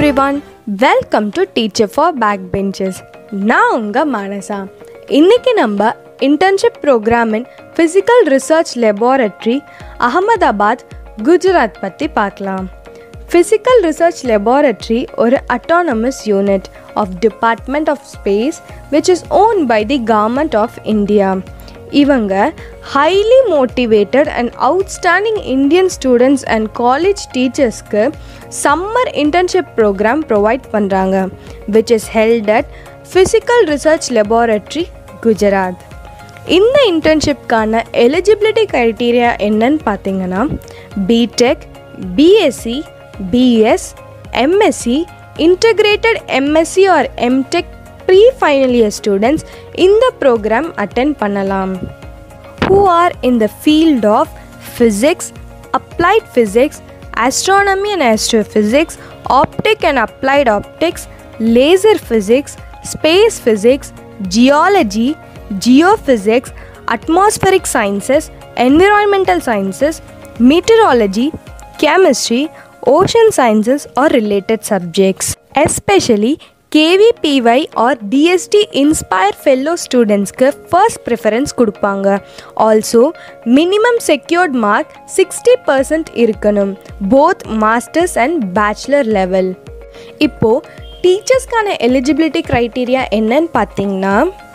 Everyone welcome to teacher for back benches நான் உங்கள் மானசா இன்னைக்கு நம்ம இன்டர்ன்ஷிப் ப்ரோக்ராமின் physical research laboratory Ahmedabad Gujarat பற்றி பார்க்கலாம் ஃபிசிக்கல் ரிசர்ச் லெபார்ட்டரி ஒரு autonomous unit of department of space which is owned by the government of India இவங்க highly motivated and outstanding Indian students and college டீச்சர்ஸ்க்கு சம்மர் இன்டர்ன்ஷிப் ப்ரோக்ராம் ப்ரொவைட் பண்ணுறாங்க which is held at physical research laboratory Gujarat இந்த இன்டர்ன்ஷிப்கான eligibility criteria என்னன்னு பார்த்தீங்கன்னா BTech BSc PS MSc integrated MSc or MTech pre final year students இந்த program attend பண்ணலாம் who are in the field of physics, applied physics, astronomy and astrophysics, optic and applied optics, laser physics, space physics, geology, geophysics, atmospheric sciences, environmental sciences, meteorology, chemistry, ocean sciences or related subjects. Especially KVPY or DST inspire fellow ஸ்டூடெண்ட்ஸ்க்கு first preference கொடுப்பாங்க also minimum secured mark sixty percent இருக்கணும் both masters and bachelor level இப்போது டீச்சர்ஸ்க்கான eligibility criteria என்னன்னு பார்த்தீங்கன்னா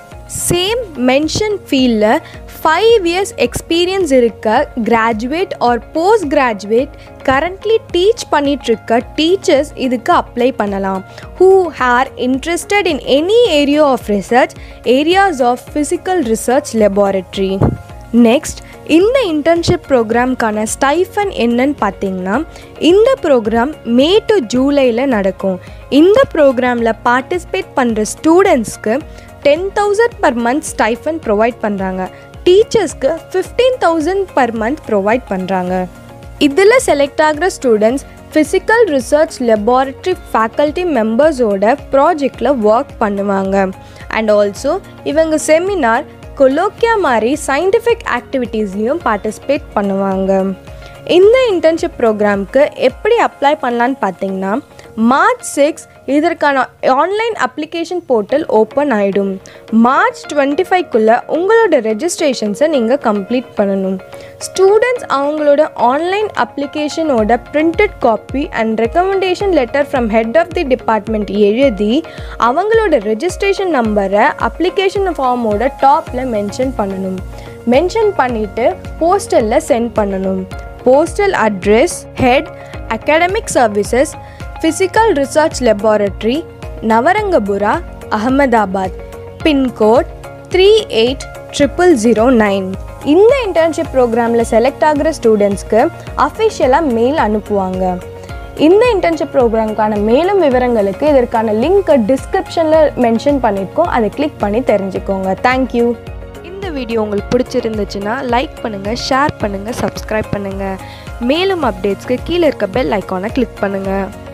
same mention ஃபீல்டில் five years experience இருக்க graduate or post graduate currently teach பண்ணிகிட்ருக்க டீச்சர்ஸ் இதுக்கு அப்ளை பண்ணலாம் who are interested in any area of research areas of physical research laboratory next இந்த இன்டர்ன்ஷிப் ப்ரோக்ராம்க்கான ஸ்டைஃபன் என்னன்னு பார்த்தீங்கன்னா இந்த ப்ரோக்ராம் மே டு ஜூலையில் நடக்கும் இந்த ப்ரோக்ராமில் பார்ட்டிசிபேட் பண்ணுற ஸ்டூடெண்ட்ஸ்க்கு ten thousand per month stipend provide பண்ணுறாங்க டீச்சர்ஸ்க்கு fifteen thousand per month provide பண்ணுறாங்க இதில் செலக்ட் ஆகிற students physical research laboratory faculty மெம்பர்ஸோட ப்ராஜெக்டில் ஒர்க் பண்ணுவாங்க அண்ட் ஆல்சோ இவங்க செமினார் கொலோக்கியா மாதிரி சயின்டிஃபிக் ஆக்டிவிட்டீஸ்லேயும் பார்ட்டிசிபேட் பண்ணுவாங்க இந்த இன்டர்ன்ஷிப் ப்ரோக்ராம்க்கு எப்படி அப்ளை பண்ணலான்னு பார்த்தீங்கன்னா மார்ச் சிக்ஸ் இதற்கான ஆன்லைன் அப்ளிகேஷன் போர்ட்டல் ஓப்பன் ஆகிடும் மார்ச் டுவெண்ட்டி ஃபைவ்க்குள்ளே உங்களோட ரெஜிஸ்ட்ரேஷன்ஸை நீங்கள் கம்ப்ளீட் பண்ணணும் ஸ்டூடெண்ட்ஸ் அவங்களோட ஆன்லைன் அப்ளிகேஷனோட printed copy and recommendation letter from head of the department எழுதி அவங்களோட ரெஜிஸ்ட்ரேஷன் நம்பரை அப்ளிகேஷன் ஃபார்மோட டாப்பில் மென்ஷன் பண்ணணும் மென்ஷன் பண்ணிவிட்டு போஸ்டலில் சென்ட் பண்ணணும் postal address head academic services physical research laboratory Navrangpura Ahmedabad pincode three eight triple zero nine இந்த இன்டர்ன்ஷிப் ப்ரோக்ராமில் செலக்ட் ஆகிற ஸ்டூடெண்ட்ஸ்க்கு அஃபிஷியலாக மெயில் அனுப்புவாங்க இந்த இன்டர்ன்ஷிப் ப்ரோக்ராம்க்கான மேலும் விவரங்களுக்கு இதற்கான லிங்க்கை டிஸ்கிரிப்ஷனில் மென்ஷன் பண்ணியிருக்கோம் அதை கிளிக் பண்ணி தெரிஞ்சுக்கோங்க தேங்க்யூ இந்த வீடியோ உங்களுக்கு பிடிச்சிருந்துச்சுன்னா லைக் பண்ணுங்கள் ஷேர் பண்ணுங்கள் சப்ஸ்கிரைப் பண்ணுங்கள் மேலும் அப்டேட்ஸ்க்கு கீழே இருக்க பெல் ஐக்கானை கிளிக் பண்ணுங்கள்